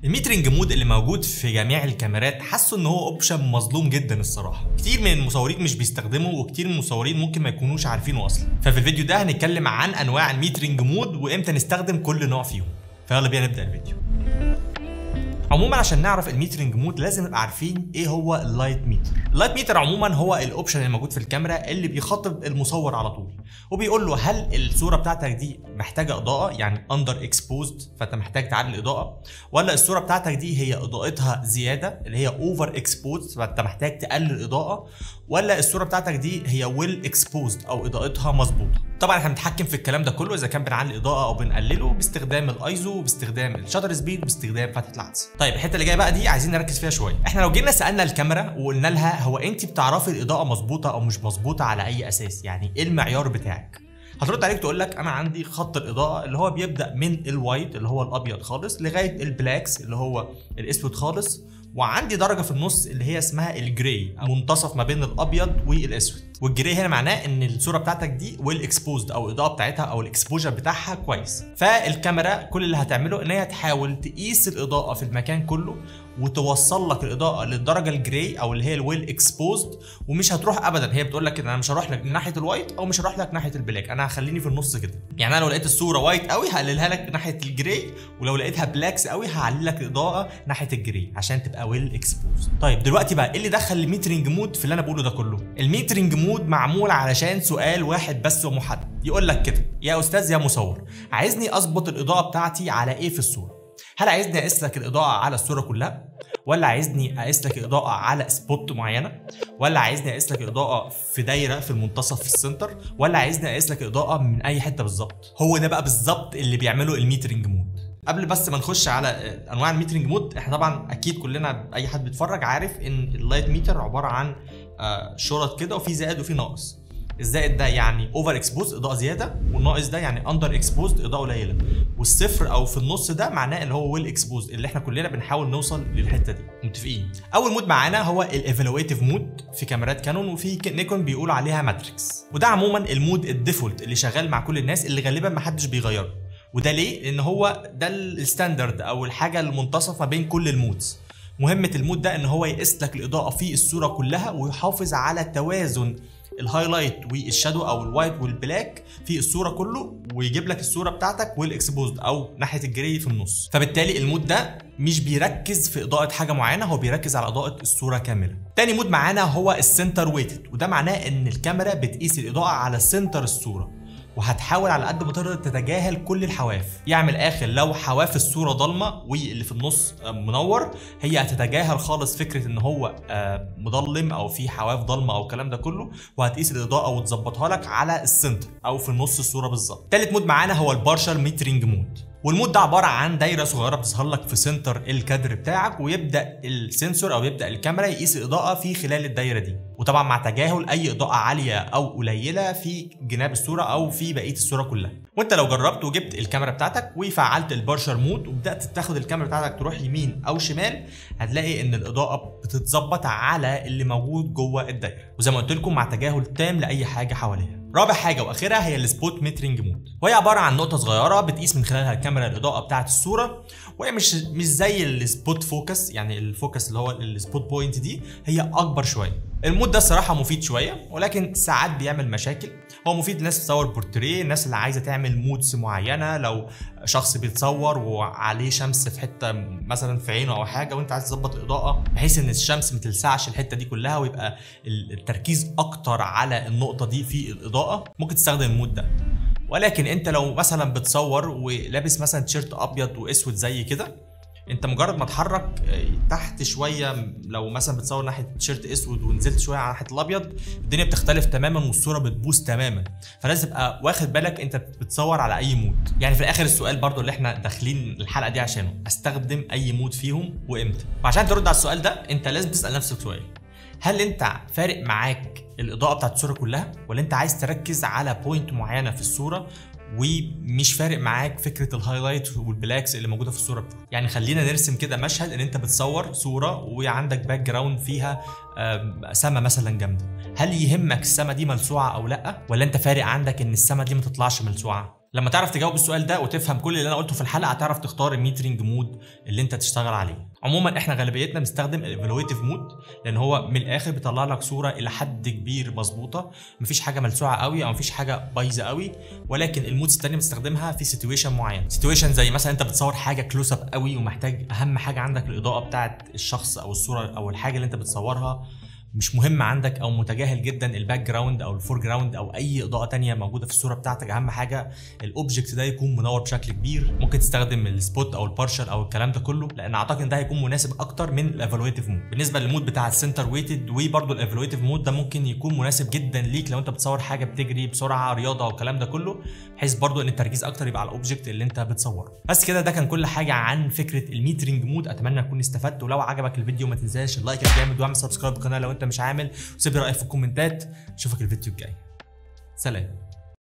الميترنج مود اللي موجود في جميع الكاميرات حاسه ان هو اوبشن مظلوم جدا الصراحه كتير من المصورين مش بيستخدمه وكتير من المصورين ممكن ما يكونوش عارفينه اصلا ففي الفيديو ده هنتكلم عن انواع الميترنج مود وامتى نستخدم كل نوع فيهم فيلا بينا نبدا الفيديو عموما عشان نعرف الميترنج مود لازم نبقى عارفين ايه هو اللايت ميتر اللايت ميتر عموما هو الاوبشن اللي موجود في الكاميرا اللي بيخاطب المصور على طول وبيقول له هل الصوره بتاعتك دي محتاجه اضاءه يعني اندر اكسبوزد فانت محتاج تعلي الاضاءه ولا الصوره بتاعتك دي هي اضاءتها زياده اللي هي اوفر اكسبوزد فانت محتاج تقلل الاضاءه ولا الصوره بتاعتك دي هي ويل اكسبوزد او اضاءتها مظبوطه طبعا احنا بنتحكم في الكلام ده كله اذا كان بنعلي الاضاءه او بنقلله باستخدام الايزو باستخدام الشاتر سبيد باستخدام فتحه العدسه طيب الحته اللي جايه بقى دي عايزين نركز فيها شويه احنا لو جينا سالنا الكاميرا وقلنا لها هو انت بتعرفي الاضاءه مظبوطه او مش مظبوطه على اي اساس يعني ايه المعيار بتاعك هترد عليك تقول لك انا عندي خط الاضاءه اللي هو بيبدا من الوايت اللي هو الابيض خالص لغايه البلاكس اللي هو الاسود خالص وعندي درجه في النص اللي هي اسمها الجراي منتصف ما بين الابيض والاسود والجراي هنا معناه ان الصوره بتاعتك دي ويل اكسبوزد او الاضاءه بتاعتها او الاكسبوجر بتاعها كويس فالكاميرا كل اللي هتعمله ان هي تحاول تقيس الاضاءه في المكان كله وتوصل لك الاضاءه للدرجه الجراي او اللي هي الويل اكسبوزد ومش هتروح ابدا هي بتقول لك كده انا مش هروح لك ناحيه الوايت او مش هروح لك ناحيه البلاك انا هخليني في النص كده يعني انا لو لقيت الصوره وايت قوي هقللها لك ناحيه الجراي ولو لقيتها بلاكس قوي هعلي لك الاضاءه ناحيه الجراي عشان تبقى ويل اكسبوزد طيب دلوقتي بقى ايه اللي دخل الميترنج مود في اللي انا بقوله ده كله الميترنج مود معمول علشان سؤال واحد بس ومحدد يقول لك كده يا استاذ يا مصور عايزني اظبط الاضاءه بتاعتي على ايه في الصوره هل عايزني اقيس لك الاضاءه على الصوره كلها ولا عايزني اقيس لك الاضاءه على سبوت معينه ولا عايزني اقيس لك الاضاءه في دايره في المنتصف في السنتر ولا عايزني اقيس لك الاضاءه من اي حته بالظبط هو ده بقى بالظبط اللي بيعمله الميترنج مود قبل بس ما نخش على انواع الميترنج مود احنا طبعا اكيد كلنا اي حد بيتفرج عارف ان اللايت ميتر عباره عن شرط كده وفي زائد وفي ناقص الزائد ده يعني اوفر اكسبوز اضاءه زياده والناقص ده يعني اندر اكسبوز اضاءه قليله والصفر او في النص ده معناه اللي هو ويل اكسبوز اللي احنا كلنا بنحاول نوصل للحته دي متفقين اول مود معانا هو الايفالويتيف مود في كاميرات كانون وفي نيكون بيقولوا عليها ماتريكس وده عموما المود الديفولت اللي شغال مع كل الناس اللي غالبا ما حدش بيغيره وده ليه لان هو ده الستاندرد او الحاجه المنتصف ما بين كل المودز مهمه المود ده ان هو يقيس لك الاضاءه في الصوره كلها ويحافظ على توازن الهايلايت والشادو او الوايت والبلاك في الصوره كله ويجيب لك الصوره بتاعتك والاكسبوزد او ناحيه الجري في النص فبالتالي المود ده مش بيركز في اضاءه حاجه معينه هو بيركز على اضاءه الصوره كامله تاني مود معانا هو السنتر ويتد وده معناه ان الكاميرا بتقيس الاضاءه على سنتر الصوره وهتحاول على قد ما تقدر تتجاهل كل الحواف يعني من الاخر لو حواف الصوره ضلمه واللي في النص منور هي هتتجاهل خالص فكره ان هو مظلم او في حواف ضلمه او الكلام ده كله وهتقيس الاضاءه وتظبطها لك على السنتر او في نص الصوره بالظبط تالت مود معانا هو البارشال ميترنج مود والمود ده عباره عن دايره صغيره بتظهر لك في سنتر الكادر بتاعك ويبدا السنسور او يبدا الكاميرا يقيس الاضاءه في خلال الدايره دي وطبعا مع تجاهل اي اضاءه عاليه او قليله في جناب الصوره او في بقيه الصوره كلها وانت لو جربت وجبت الكاميرا بتاعتك وفعلت البارشر مود وبدات تاخد الكاميرا بتاعتك تروح يمين او شمال هتلاقي ان الاضاءه بتتظبط على اللي موجود جوه الدايره وزي ما قلت لكم مع تجاهل تام لاي حاجه حواليها رابع حاجه واخرها هي السبوت ميترنج مود وهي عباره عن نقطه صغيره بتقيس من خلالها الكاميرا الاضاءه بتاعه الصوره وهي مش مش زي السبوت فوكس يعني الفوكس اللي هو السبوت بوينت دي هي اكبر شويه المود ده الصراحه مفيد شويه ولكن ساعات بيعمل مشاكل هو مفيد للناس بتصور بورتريه الناس اللي عايزه تعمل مودز معينه لو شخص بيتصور وعليه شمس في حته مثلا في عينه او حاجه وانت عايز تظبط الاضاءه بحيث ان الشمس ما تلسعش الحته دي كلها ويبقى التركيز اكتر على النقطه دي في الاضاءه ممكن تستخدم المود ده ولكن انت لو مثلا بتصور ولابس مثلا تيشيرت ابيض واسود زي كده انت مجرد ما تحرك تحت شويه لو مثلا بتصور ناحيه تيشيرت اسود ونزلت شويه على ناحيه الابيض الدنيا بتختلف تماما والصوره بتبوظ تماما فلازم تبقى واخد بالك انت بتصور على اي مود يعني في الاخر السؤال برضو اللي احنا داخلين الحلقه دي عشانه استخدم اي مود فيهم وامتى وعشان ترد على السؤال ده انت لازم تسال نفسك سؤال هل انت فارق معاك الاضاءه بتاعت الصوره كلها ولا انت عايز تركز على بوينت معينه في الصوره ومش فارق معاك فكره الهايلايت والبلاكس اللي موجوده في الصوره بتاعتك يعني خلينا نرسم كده مشهد ان انت بتصور صوره وعندك باك جراوند فيها سما مثلا جامده هل يهمك السما دي ملسوعه او لا ولا انت فارق عندك ان السما دي ما تطلعش ملسوعه لما تعرف تجاوب السؤال ده وتفهم كل اللي انا قلته في الحلقه هتعرف تختار الميترنج مود اللي انت تشتغل عليه عموما احنا غالبيتنا بنستخدم الايفالويتيف مود لان هو من الاخر بيطلع لك صوره الى حد كبير مظبوطه مفيش حاجه ملسوعه قوي او مفيش حاجه بايظه قوي ولكن المودز الثانيه بتستخدمها في سيتويشن معين سيتويشن زي مثلا انت بتصور حاجه كلوز اب قوي ومحتاج اهم حاجه عندك الاضاءه بتاعت الشخص او الصوره او الحاجه اللي انت بتصورها مش مهم عندك او متجاهل جدا الباك جراوند او الفور جراوند او اي اضاءه تانية موجوده في الصوره بتاعتك اهم حاجه الاوبجكت ده يكون منور بشكل كبير ممكن تستخدم السبوت او البارشل او الكلام ده كله لان اعتقد ان ده هيكون مناسب اكتر من الايفالويتيف مود بالنسبه للمود بتاع السنتر ويتد وبرده الايفالويتيف مود ده ممكن يكون مناسب جدا ليك لو انت بتصور حاجه بتجري بسرعه رياضه والكلام ده كله بحيث برده ان التركيز اكتر يبقى على الاوبجكت اللي انت بتصوره بس كده ده كان كل حاجه عن فكره الميترنج مود اتمنى تكون استفدت ولو عجبك الفيديو ما تنساش اللايك الجامد واعمل سبسكرايب للقناه لو انت مش عامل وسيب لي رايك في الكومنتات اشوفك الفيديو الجاي سلام